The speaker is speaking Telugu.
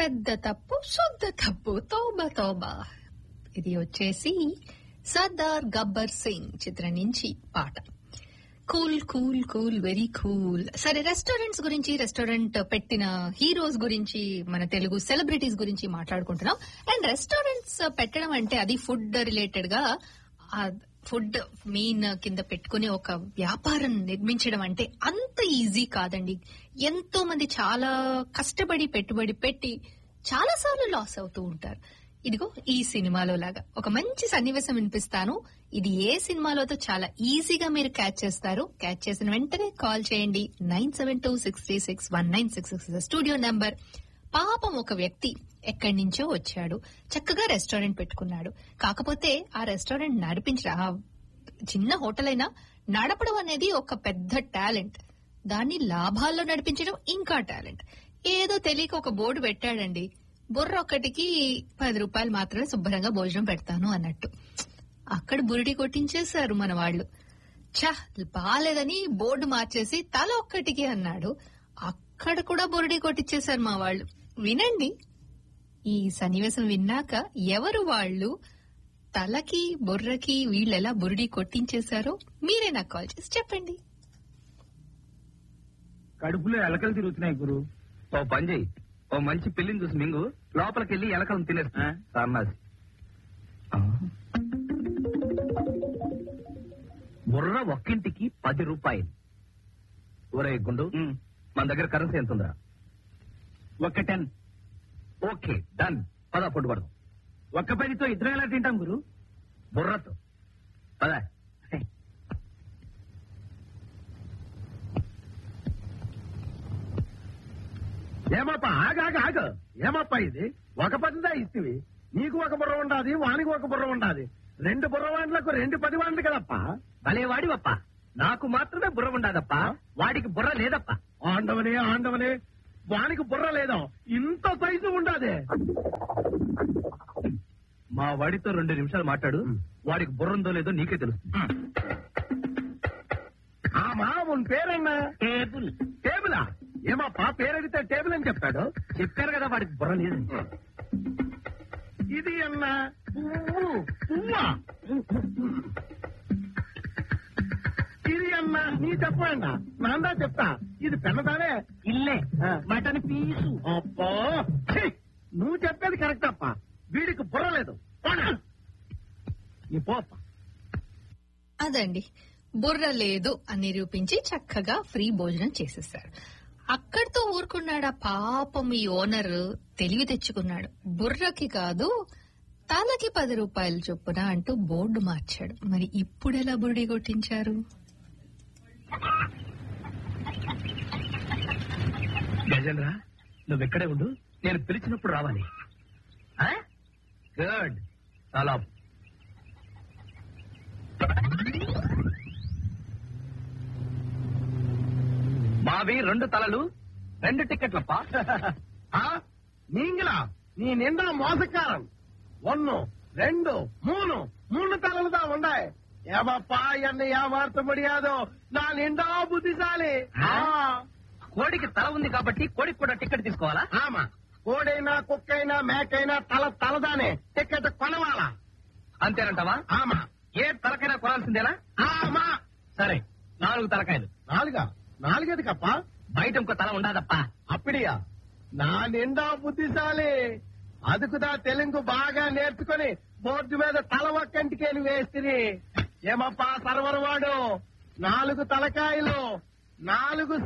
పెద్ద తప్పు శుద్ధ తప్పు తోబా తోబా ఇది వచ్చేసి సర్దార్ గబ్బర్ సింగ్ చిత్రం నుంచి పాట cool cool cool very cool సరే రెస్టారెంట్స్ గురించి రెస్టారెంట్ పెట్టిన హీరోస్ గురించి మన తెలుగు సెలబ్రిటీస్ గురించి మాట్లాడుకుంటున్నాం అండ్ రెస్టారెంట్స్ పెట్టడం అంటే అది ఫుడ్ రిలేటెడ్ గా ఫుడ్ మీన్ కింద పెట్టుకుని ఒక వ్యాపారం నిర్మించడం అంటే అంత ఈజీ కాదండి ఎంతో మంది చాలా కష్టపడి పెట్టుబడి పెట్టి చాలా సార్లు లాస్ అవుతూ ఉంటారు ఇదిగో ఈ సినిమాలో లాగా ఒక మంచి సన్నివేశం వినిపిస్తాను ఇది ఏ సినిమాలోతో చాలా ఈజీగా మీరు క్యాచ్ చేస్తారు క్యాచ్ చేసిన వెంటనే కాల్ చేయండి nine seven two six three six one nine six six studio number పాపం ఒక వ్యక్తి ఎక్కడి నుంచో వచ్చాడు చక్కగా రెస్టారెంట్ పెట్టుకున్నాడు కాకపోతే ఆ రెస్టారెంట్ నడిపించ ఆ చిన్న హోటల్ అయినా నడపడం అనేది ఒక పెద్ద టాలెంట్ దాన్ని లాభాల్లో నడిపించడం ఇంకా టాలెంట్ ఏదో తెలియక ఒక బోర్డు పెట్టాడండి బుర్ర ఒక్కటికి పది రూపాయలు మాత్రమే శుభ్రంగా భోజనం పెడతాను అన్నట్టు అక్కడ బురిడి కొట్టించేశారు మన వాళ్ళు ఛ బాలేదని బోర్డు మార్చేసి తల ఒక్కటికి అన్నాడు అక్కడ కూడా బురిడి కొట్టించేశారు మా వాళ్ళు వినండి ఈ సన్నివేశం విన్నాక ఎవరు వాళ్ళు తలకి బుర్రకి వీళ్ళెలా బురిడి కొట్టించేశారో మీరే నాకు కాల్ చేసి చెప్పండి కడుపులో ఎలకలు తిరుగుతున్నాయి గురు ఓ పని చెయ్యి ఓ మంచి పిల్లిని చూసి మింగు లోపలికి వెళ్ళి ఎలకలను తినేస్తా ఆ? సన్నాసి బుర్ర ఒక్కింటికి పది రూపాయలు ఒరే గుండు మన దగ్గర కరెన్సీ ఎంత ఉందా ఒక్క టెన్ ఓకే డన్ పద ఫుడ్ పడదాం ఒక్క పదితో ఇద్దరం ఎలా తింటాం గురు బుర్రతో పద ఏమప్ప ఆగాగ ఆగ ఏమప్ప ఇది ఒక పదిదా ఇస్తుంది నీకు ఒక బుర్ర ఉండాది వానికి ఒక బుర్ర ఉండాది రెండు బుర్ర వాండ్లకు రెండు పది వాండ్లు కదప్ప భలే వాడివప్ప నాకు మాత్రమే బుర్ర ఉండదప్ప వాడికి బుర్ర లేదప్ప ఆండవనే ఆండవనే వానికి బుర్ర లేదా ఇంత సైజు ఉండాదే మా వాడితో రెండు నిమిషాలు మాట్లాడు వాడికి బుర్ర ఉందో లేదో నీకే తెలుసు ఆమా ఉన్ పేరన్నా టేబుల్ టేబులా ఏమప్పా పేరడితే టేబుల్ అని చెప్తాడు చెప్పారు కదా వాడికి బుర్ర లేదు ఇది అన్నా పువ్వు పువ్వా ఇది అన్నా నీ చెప్పండా నాందా చెప్తా ఇది పెన్నదానే ఇల్లే ఆ. మటన్ పీసు అబ్బా ఛీ! నువ్వు చెప్పేది కరెక్ట్ అప్ప వీడికి బుర్ర లేదు పోనా? నీ పోప్ప అదండి బుర్ర లేదు అని నిరూపించి చక్కగా ఫ్రీ భోజనం చేసేసారు అక్కడితో ఊరుకున్నాడా పాపం ఈ ఓనర్ తెలివి తెచ్చుకున్నాడు బుర్రకి కాదు తలకి పది రూపాయలు చొప్పున అంటూ బోర్డు మార్చాడు మరి ఇప్పుడెలా బురిడి కొట్టించారు గజేంద్ర నువ్వు ఎక్కడే ఉండు నేను పిలిచినప్పుడు రావాలి గుడ్ చాలా మావి రెండు తలలు రెండు టికెట్లప్ప ఆ? நீங்களா நீ நின்றா மோசக்காரன் ஒன்னு ரெண்டு மூணு மூணு தலలు தான் உண்டாய் ஏமாப்பா என்னை ஏமாற்ற முடியாதோ நான் నిండా బుద్ధిశాలి ఆ? కోడికి తల ఉంది కాబట్టి కోడికి కూడా టికెట్ తీసుకోవాలా ఆమా కోడైనా కుక్కైనా మేకైనా తల తలదానే టికెట్ కొనవాలా అంతేనంటావా ఆమా ఏ తలకైనా కొనాల్సిందేనా ఆమా సరే నాలుగు తలకాయలు నాలుగా నాలుగేది కప్ప బయట ఇంకో తల ఉండదప్పా అప్పుడియా నా నిండా బుద్ధిశాలి అదుకుదా తెలుగు బాగా నేర్చుకొని బోర్డు మీద తల ఒక్కంటికేని వేస్తిరి ఏమప్పా సర్వర్ వాడు నాలుగు తలకాయలు నాలుగు